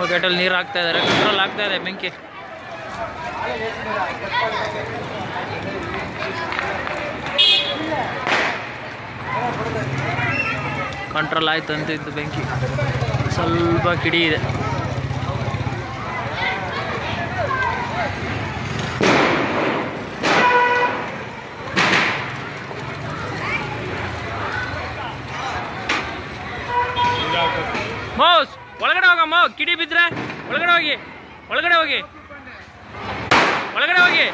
ಬಕೆಟಲ್ಲಿ ನೀರು ಹಾಕ್ತಾ ಇದ್ದಾರೆ ಕಂಟ್ರೋಲ್ ಆಗ್ತಾ ಇದೆ ಬೆಂಕಿ ಕಂಟ್ರೋಲ್ ಆಯ್ತು ಅಂತಿದ್ದು ಬೆಂಕಿ ಸ್ವಲ್ಪ ಕಿಡಿ ಇದೆ ಮೌಸ್ ಒಳಗಡೆ ಹೋಗಮ್ಮ ಕಿಡಿ ಬಿದ್ರೆ ಒಳಗಡೆ ಹೋಗಿ ಒಳಗಡೆ ಹೋಗಿ ಒಳಗಡೆ ಹೋಗಿ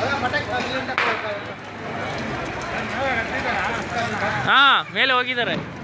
ಹಾ ಮೇಲೆ ಹೋಗಿದ್ದಾರೆ